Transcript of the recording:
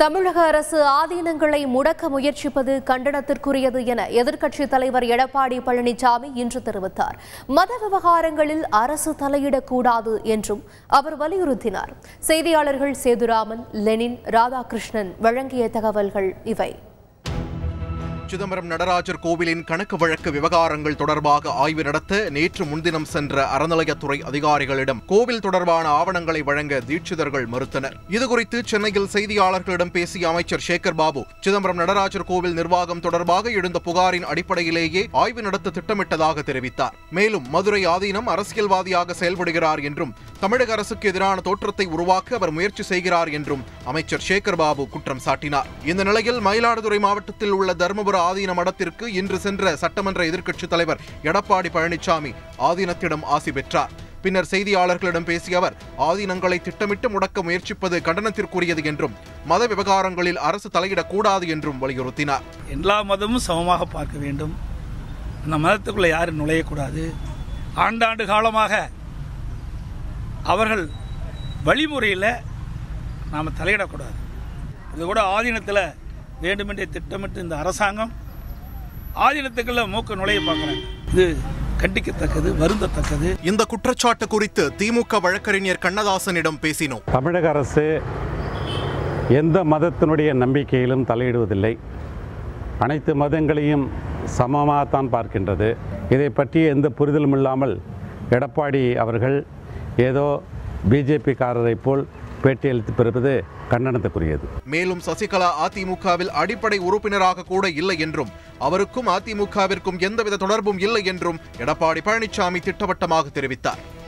தமிழக அரசு ஆதீனங்களை முடக்க முயற்சிப்பது கண்டனத்திற்குரியது என எதிர்க்கட்சித் தலைவர் எடப்பாடி பழனிசாமி இன்று தெரிவித்தார் மத விவகாரங்களில் அரசு தலையிடக்கூடாது என்றும் அவர் வலியுறுத்தினார் செய்தியாளர்கள் சேதுராமன் லெனின் ராதாகிருஷ்ணன் வழங்கிய தகவல்கள் இவை சிதம்பரம் நடராஜர் கோவிலின் கணக்கு வழக்கு விவகாரங்கள் தொடர்பாக ஆய்வு நடத்த நேற்று முன்தினம் சென்ற அறநிலையத்துறை அதிகாரிகளிடம் கோவில் தொடர்பான ஆவணங்களை வழங்க தீட்சிதர்கள் மறுத்தனர் இதுகுறித்து சென்னையில் செய்தியாளர்களிடம் பேசிய அமைச்சர் சேகர் பாபு சிதம்பரம் நடராஜர் கோவில் நிர்வாகம் தொடர்பாக எழுந்த புகாரின் அடிப்படையிலேயே ஆய்வு நடத்த திட்டமிட்டதாக தெரிவித்தார் மேலும் மதுரை ஆதீனம் அரசியல்வாதியாக செயல்படுகிறார் என்றும் தமிழக அரசுக்கு எதிரான தோற்றத்தை உருவாக்க அவர் முயற்சி செய்கிறார் என்றும் அமைச்சர் சேகர் பாபு குற்றம் சாட்டினார் இந்த நிலையில் மயிலாடுதுறை மாவட்டத்தில் உள்ள தருமபுர ஆதீன மடத்திற்கு இன்று சென்ற சட்டமன்ற எதிர்க்கட்சித் தலைவர் எடப்பாடி பழனிசாமி ஆதீனத்திடம் ஆசி பெற்றார் பின்னர் செய்தியாளர்களிடம் பேசிய அவர் ஆதீனங்களை திட்டமிட்டு முடக்க முயற்சிப்பது கண்டனத்திற்குரியது என்றும் மத விவகாரங்களில் அரசு தலையிடக்கூடாது என்றும் வலியுறுத்தினார் எல்லா மதமும் சமமாக பார்க்க வேண்டும் அந்த மதத்துக்குள்ளே யாரும் நுழையக்கூடாது ஆண்டாண்டு காலமாக அவர்கள் வழிமுறையில் நாம் தலையிடக்கூடாது இது கூட ஆதீனத்தில் வேண்டுமென்றே திட்டமிட்டு இந்த அரசாங்கம் ஆதீனத்துக்குள்ள மூக்க நுழைய பார்க்குறாங்க இது கண்டிக்கத்தக்கது வருந்தத்தக்கது இந்த குற்றச்சாட்டு குறித்து திமுக வழக்கறிஞர் கண்ணதாசனிடம் பேசினோம் தமிழக அரசு எந்த மதத்தினுடைய நம்பிக்கையிலும் தலையிடுவதில்லை அனைத்து மதங்களையும் சமமாகத்தான் பார்க்கின்றது இதை பற்றிய எந்த புரிதலும் இல்லாமல் எடப்பாடி அவர்கள் ஏதோ பிஜேபிக்காரரை போல் பேட்டியளித்து பெறுவது கண்டனத்துக்குரியது மேலும் சசிகலா அதிமுகவில் அடிப்படை உறுப்பினராக கூட இல்லை என்றும் அவருக்கும் அதிமுகவிற்கும் எந்தவித தொடர்பும் இல்லை என்றும் எடப்பாடி பழனிசாமி திட்டவட்டமாக தெரிவித்தார்